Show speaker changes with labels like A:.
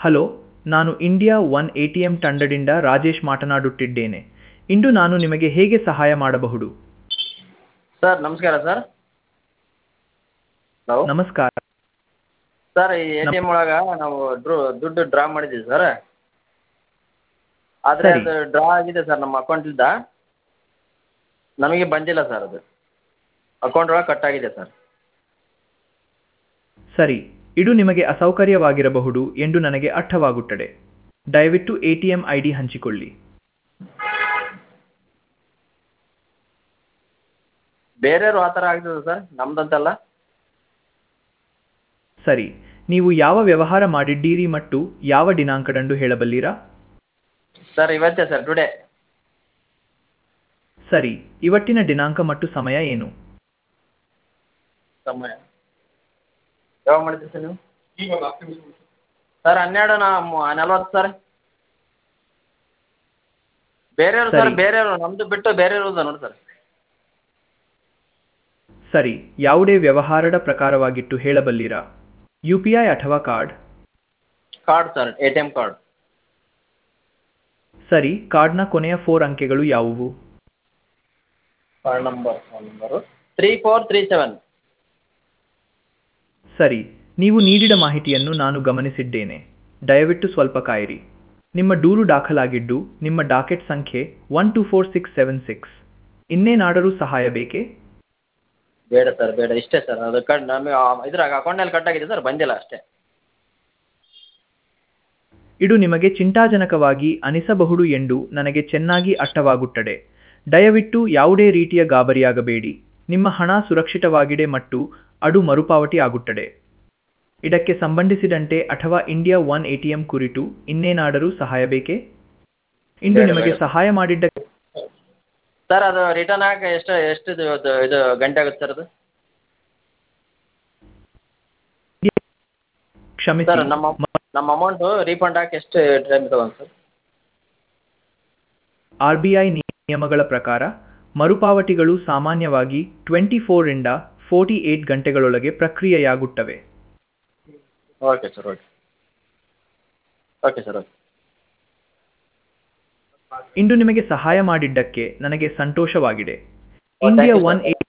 A: Hello ನಾನು India one A T M ತಂಡದಿಂದ ರಾಜೇಶ್ ಮಾತನಾಡುತ್ತಿದ್ದೇನೆ ಇಂದು ನಾನು ನಿಮಗೆ ಹೇಗೆ ಸಹಾಯ ಮಾಡಬಹುದು
B: ಸರ್ ನಮಸ್ಕಾರ ಸರ್ ಹಲೋ
A: ನಮಸ್ಕಾರ
B: ಸರ್ ಈ ಎ ಟಿ ಎಮ್ ಒಳಗೆ ನಾವು ಡ್ರು ದುಡ್ಡು ಡ್ರಾ ಮಾಡಿದ್ದೀವಿ ಸರ್ ಆದರೆ
A: ಸರಿ.
B: ಅದು ಡ್ರಾ ಆಗಿದೆ ಸರ್ ನಮ್ಮ ಅಕೌಂಟ್ಲಿಂದ ನಮಗೆ ಬಂದಿಲ್ಲ ಸರ್ ಅದು ಅಕೌಂಟ್ ಒಳಗೆ ಕಟ್ ಆಗಿದೆ ಸರ್
A: ಸರಿ ಇದು ನಿಮಗೆ ಅಸೌಕರ್ಯವಾಗಿರಬಹುದು ಎಂದು ನನಗೆ ಅರ್ಥವಾಗುತ್ತದೆ ದಯವಿಟ್ಟು A T M I D ಹಂಚಿಕೊಳ್ಳಿ
B: ಬೇರೆಯವರು ಆ ಥರ ಆಗ್ತದೆ ಸರ್ ನಮ್ದಂತಲ್ಲ
A: ಸರಿ ನೀವು ಯಾವ ವ್ಯವಹಾರ ಮಾಡಿದ್ದೀರಿ ಮತ್ತು ಯಾವ ದಿನಾಂಕದಂದು ಹೇಳಬಲ್ಲಿರಾ
B: ಸರ್ ಇವತ್ತೇ ಸರ್ ಟುಡೇ
A: ಸರಿ ಇವತ್ತಿನ ದಿನಾಂಕ ಮತ್ತು ಸಮಯ ಏನು
B: ಸಮಯ ಯಾವಾಗ ಮಾಡಿದ್ರಿ ಸರ್ ನೀವು ಸರ್ ಹನ್ನೆರಡು ನಾ ಮು- ನಲ್ವತ್ತು ಸರ್ ಬೇರೆಯವರು ಸರ್
A: ಸರಿ.
B: ಬೇರೆಯವರು ನಮ್ಮದು ಬಿಟ್ಟು ಬೇರೆಯವ್ರದ್ದು ನೋಡಿ ಸರ್
A: ಸರಿ ಯಾವುದೇ ವ್ಯವಹಾರದ ಪ್ರಕಾರವಾಗಿತ್ತು ಹೇಳಬಲ್ಲಿರಾ ಯು ಪಿ ಐ ಅಥವಾ card
B: card sir A T M card
A: ಸರಿ ಕಾರ್ಡ್ನ ಕೊನೆಯ ಫೋರ್ ಅಂಕೆಗಳು ಯಾವುವು
B: card number phone number three four three seven
A: ಸರಿ ನೀವು ನೀಡಿದ ಮಾಹಿತಿಯನ್ನು ನಾನು ಗಮನಿಸಿದ್ದೇನೆ ದಯವಿಟ್ಟು ಸ್ವಲ್ಪ ಕಾಯಿರಿ ನಿಮ್ಮ ದೂರು ದಾಖಲಾಗಿದ್ದು ನಿಮ್ಮ ಡಾಕೆಟ್ ಸಂಖ್ಯೆ one two four six seven six ಇನ್ನೇನಾದರೂ ಸಹಾಯ ಬೇಕೇ
B: ಬೇಡ ಸರ್ ಬೇಡ ಇಷ್ಟೇ ಸರ್ ಅದು ಕಟ್ ನಮಗೆ ಇದ್ರಾಗ ಅಕೌಂಟ್ನಲ್ಲಿ ಕಟ್ ಆಗಿದೆ ಸರ್ ಬಂದಿಲ್ಲ ಅಷ್ಟೇ
A: ಇದು ನಿಮಗೆ ಚಿಂತಾಜನಕವಾಗಿ ಅನಿಸಬಹುದು ಎಂದು ನನಗೆ ಚೆನ್ನಾಗಿ ಅರ್ಥವಾಗುತ್ತದೆ ದಯವಿಟ್ಟು ಯಾವುದೇ ರೀತಿಯ ಗಾಬರಿಯಾಗಬೇಡಿ ನಿಮ್ಮ ಹಣ ಸುರಕ್ಷಿತವಾಗಿದೆ ಮತ್ತು ಅದು ಮರುಪಾವತಿ ಆಗುತ್ತದೆ ಇದಕ್ಕೆ ಸಂಬಂಧಿಸಿದಂತೆ ಅಥವಾ India one A T M ಕುರಿತು ಇನ್ನೇನಾದರೂ ಸಹಾಯ ಬೇಕೇ ಇಂದು
B: ಬೇಡ,
A: ನಿಮಗೆ
B: ಬೇಡ.
A: ಸಹಾಯ ಮಾಡಿದ್ದ
B: ಸರ್ ಅದು ರಿಟರ್ನ್ ಆಗಕ್ಕೆ ಎಷ್ಟು ಎಷ್ಟು ಇದು ಇದು ಗಂಟೆ ಆಗುತ್ತೆ ಸರ್ ಅದು
A: ಕ್ಷಮಿಸಿ
B: ಸರ್ ನಮ್ಮ ನಮ್ಮ ಅಮೌಂಟು ರೀಫಂಡ್ ಆಗಕ್ಕೆ ಎಷ್ಟು ಟೈಮ್ ತಗೊಂಡು ಸರ್
A: ಆರ್ ಬಿ ಐ ನಿಯಮಗಳ ಪ್ರಕಾರ ಮರುಪಾವತಿಗಳು ಸಾಮಾನ್ಯವಾಗಿ ಟ್ವೆಂಟಿ ಫೋರಿಂದ ಫೋರ್ಟಿ ಏಟ್ ಗಂಟೆಗಳೊಳಗೆ ಪ್ರಕ್ರಿಯೆಯಾಗುತ್ತವೆ
B: okay sir okay okay sir okay
A: ಇಂದು ನಿಮಗೆ ಸಹಾಯ ಮಾಡಿದ್ದಕ್ಕೆ ನನಗೆ ಸಂತೋಷವಾಗಿದೆ
B: Oh, thank
A: India
B: you, sir.
A: One